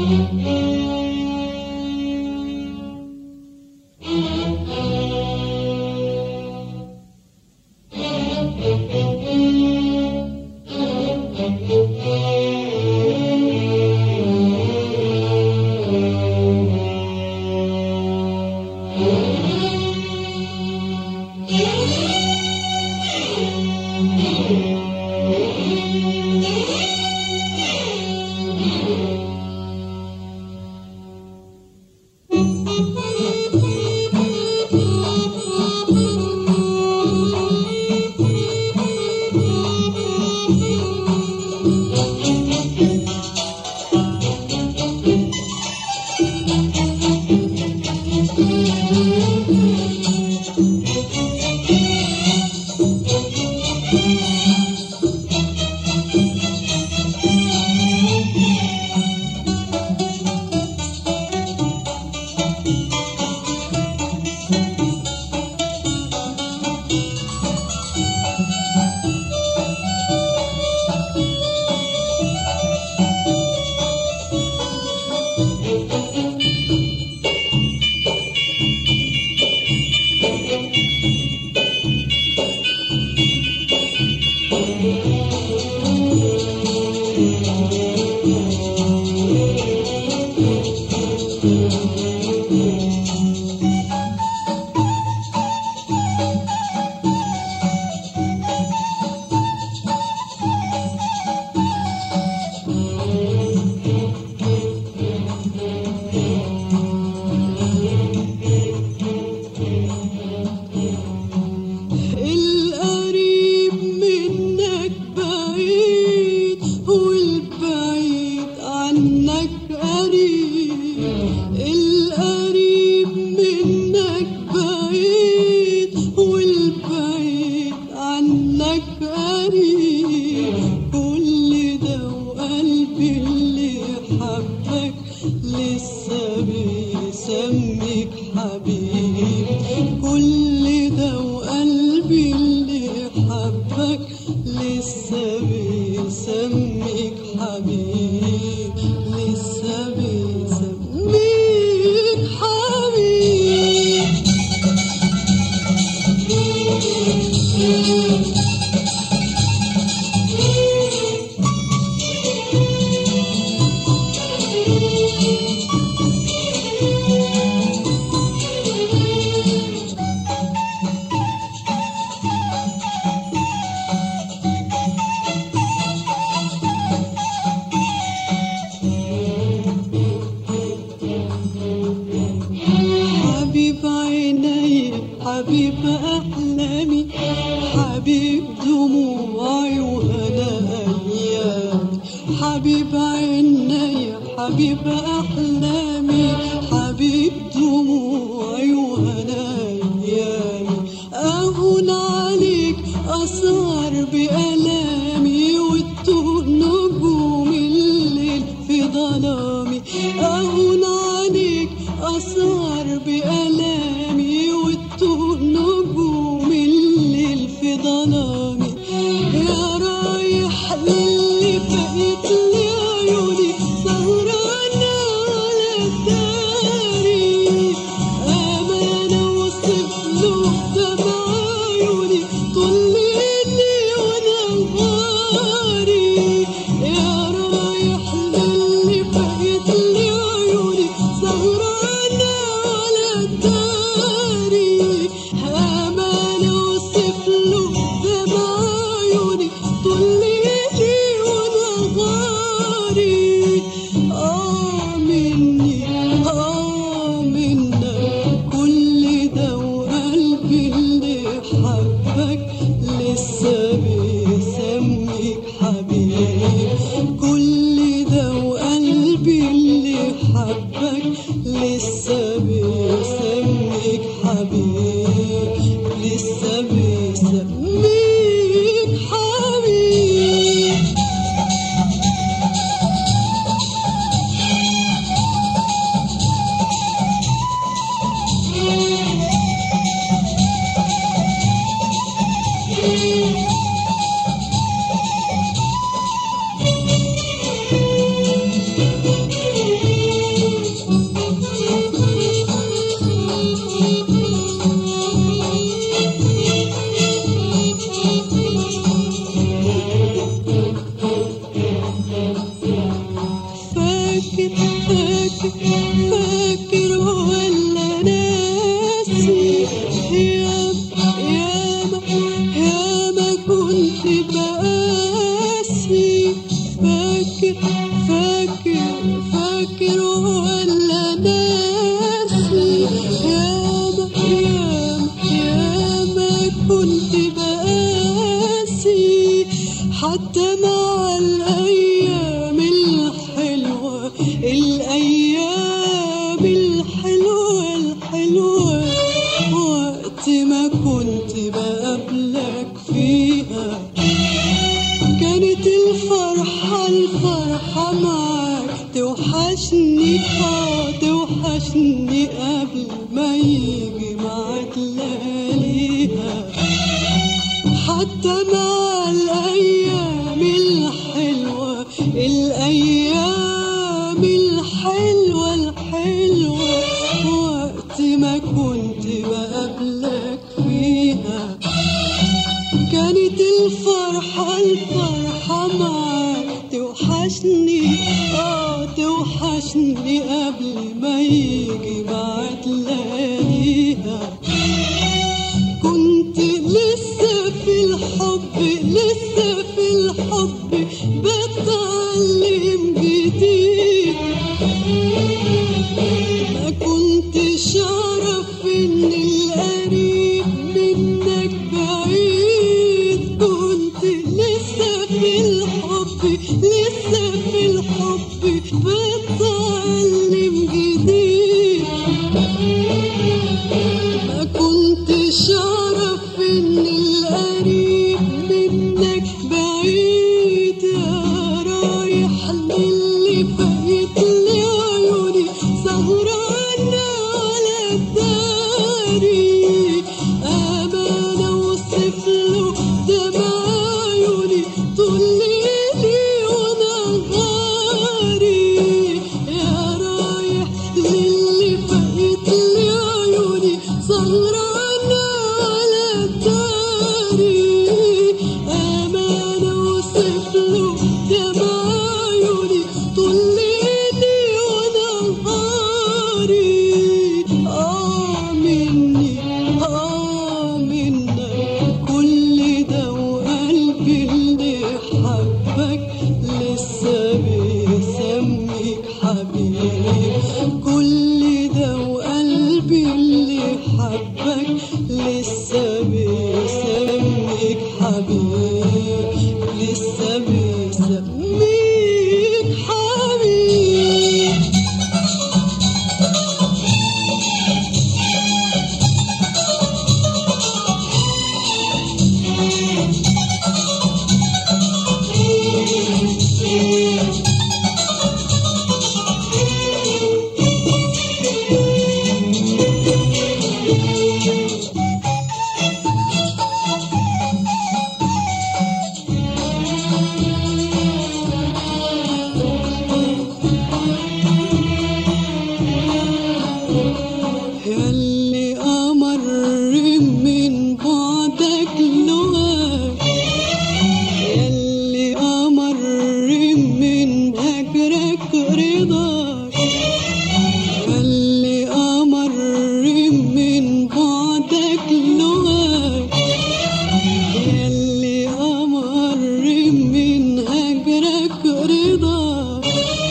القريب منك بعيد والبعيد عنك قريب القريب منك بعيد والبعيد عنك قريب كل ده وقلبي اللي حبك لسه بيسميك حبيب كل ده وقلبي اللي حبك لسه بيسميك حبيب لسه بيسميك حبيب حبيب عيني حبيب أحلامي حبيب دموعي وهنا أيامي حبيب عيني حبيب أحلامي حبيب دموعي وهنا أيامي أهون عليك أسهر بألامي وتوه نجوم الليل في ظلامي أهون عليك أسهر بألامي وتوه نجوم الليل في ظلامي يا رايح للي بقيت لي عيوني سهرانة على الداري أمانة وصف له دمع عيوني طول ليلي وأنا نهاري يا رايح للي بقيت لي عيوني سهرانة فاكر فاكر فاكر ولا ناسي ياما ياما ياما كنت بقاسي فاكر فاكر فاكر ولا ناسي ياما ياما ياما كنت بقاسي حتى مع الأيام الحلوة الأيام الحلوة الحلوة وقت ما كنت بقابلك فيها كانت الفرحة الفرحة معاك توحشني اه توحشني قبل ما يجي معاك لياليها حتى مع الأيام الحلوة الأيام الحلوة الحلوة وقت ما كنت بقابلك فيها كانت الفرحة الفرحة معاك توحشني اه توحشني قبل ما يجي بعد لياليها كنت لسه في الحب لسه في الحب بتعلم جديد ما كنتش اعرف ان القريب منك بعيد كنت لسه في الحب لسه في الحب بتعلم جديد ما كنتش اعرف ان القريب منك بعيد يا رايح للي فايت لي عيوني سهرانة على الداري امانة اوصف له دمع عيوني طول ليلي ونهاري يا رايح للي فايت لي عيوني سهرانة على الداري أمانة أوصف له دمع عيوني طول ليلي ونهاري آه مني آه منك كل ده وقلبي اللي حبك لسه بيسميك حبيبي كل ده وقلبي اللي حبك لسه بيسميك حبيبي لسه بيسميك حبيبي ياللي أمر من بعدك لغاك ياللي أمر من هجرك رضاك ياللي أمر من بعدك لغاك ياللي أمر من هجرك رضاك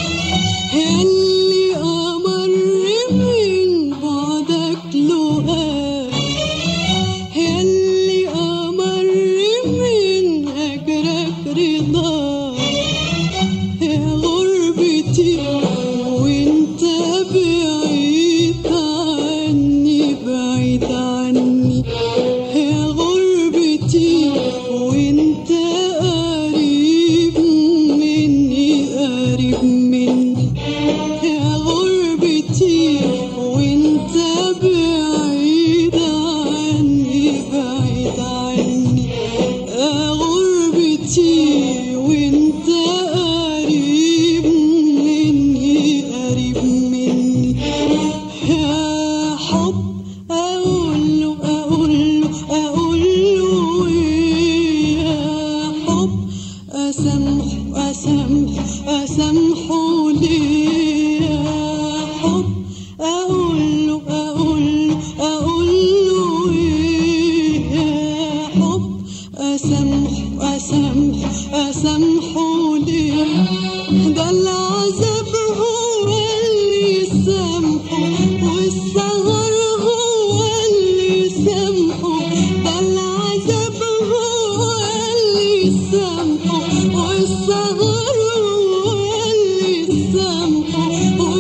ياللي أمر من بعدك لغاك ياللي أمر من هجرك رضاك يا غربتي وانت بعيد عني بعيد عني يا غربتي وانت قريب مني قريب مني وانت